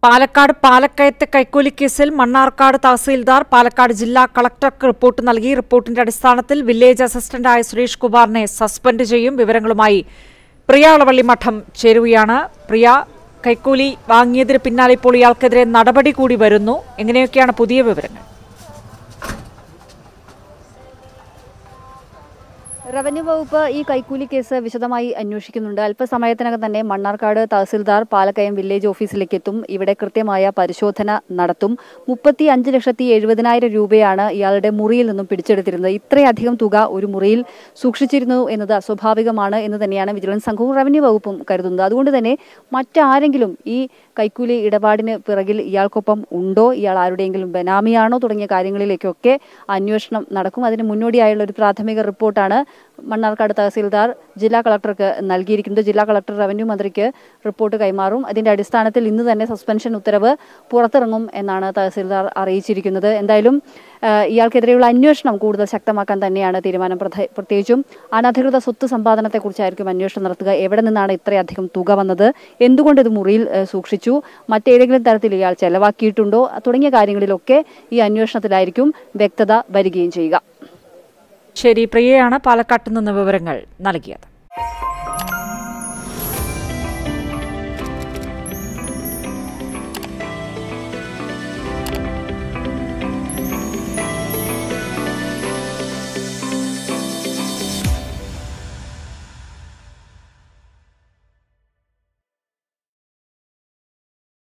പാലക്കാട് പാലക്കയത്തെ കൈക്കൂലി കേസിൽ മണ്ണാർക്കാട് തഹസീൽദാർ പാലക്കാട് ജില്ലാ കളക്ടർക്ക് റിപ്പോർട്ട് നൽകി റിപ്പോർട്ടിന്റെ അടിസ്ഥാനത്തിൽ വില്ലേജ് അസിസ്റ്റന്റായ സുരേഷ് കുമാറിനെ സസ്പെൻഡ് ചെയ്യും വിവരങ്ങളുമായി പ്രിയ അളവള്ളി മഠം ചേരുകയാണ് പ്രിയ കൈക്കൂലി വാങ്ങിയതിന് പിന്നാലെ ഇപ്പോൾ ഇയാൾക്കെതിരെ നടപടി കൂടി വരുന്നു എങ്ങനെയൊക്കെയാണ് പുതിയ വിവരങ്ങൾ റവന്യൂ വകുപ്പ് ഈ കൈക്കൂലി കേസ് വിശദമായി അന്വേഷിക്കുന്നുണ്ട് അല്പസമയത്തിനകം തന്നെ മണ്ണാർക്കാട് തഹസിൽദാർ പാലക്കയം വില്ലേജ് ഓഫീസിലേക്ക് എത്തും ഇവിടെ കൃത്യമായ പരിശോധന നടത്തും മുപ്പത്തി അഞ്ച് ലക്ഷത്തി എഴുപതിനായിരം രൂപയാണ് ഇയാളുടെ മുറിയിൽ നിന്നും പിടിച്ചെടുത്തിരുന്നത് ഇത്രയധികം തുക ഒരു മുറിയിൽ സൂക്ഷിച്ചിരുന്നു എന്നത് അസ്വാഭാവികമാണ് എന്ന് തന്നെയാണ് വിജിലൻസ് സംഘവും റവന്യൂ വകുപ്പും കരുതുന്നത് അതുകൊണ്ട് തന്നെ മറ്റാരെങ്കിലും ഈ കൈക്കൂലി ഇടപാടിന് പിറകിൽ ഇയാൾക്കൊപ്പം ഉണ്ടോ ഇയാൾ ആരുടെയെങ്കിലും ബനാമിയാണോ തുടങ്ങിയ കാര്യങ്ങളിലേക്കൊക്കെ അന്വേഷണം നടക്കും അതിന് മുന്നോടിയായുള്ള ഒരു പ്രാഥമിക റിപ്പോർട്ടാണ് മണ്ണാർക്കാട് തഹസീൽദാർ ജില്ലാ കളക്ടർക്ക് നൽകിയിരിക്കുന്നത് ജില്ലാ കളക്ടർ റവന്യൂ മന്ത്രിക്ക് റിപ്പോർട്ട് കൈമാറും അതിന്റെ അടിസ്ഥാനത്തിൽ ഇന്ന് തന്നെ സസ്പെൻഷൻ ഉത്തരവ് പുറത്തിറങ്ങും എന്നാണ് തഹസീൽദാർ അറിയിച്ചിരിക്കുന്നത് എന്തായാലും ആ, ഇയാൾക്കെതിരെയുള്ള അന്വേഷണം കൂടുതൽ ശക്തമാക്കാൻ തന്നെയാണ് തീരുമാനം പ്രധ- പ്രത്യേകിച്ചും അനധികൃത സ്വത്ത് സമ്പാദനത്തെക്കുറിച്ചായിരിക്കും അന്വേഷണം നടത്തുക എവിടെ നിന്നാണ് ഇത്രയധികം തുക വന്നത് എന്തുകൊണ്ട് ഇത് മുറിയിൽ ആ, സൂക്ഷിച്ചു മറ്റേതെങ്കിലും തരത്തിൽ ഇയാൾ ചെലവാക്കിയിട്ടുണ്ടോ തുടങ്ങിയ കാര്യങ്ങളിലൊക്കെ ഈ അന്വേഷണത്തിലായിരിക്കും വ്യക്തത വരികയും ചെയ്യുക ശരി പ്രിയയാണ് പാലക്കാട്ട് നിന്ന് വിവരങ്ങൾ നൽകിയത്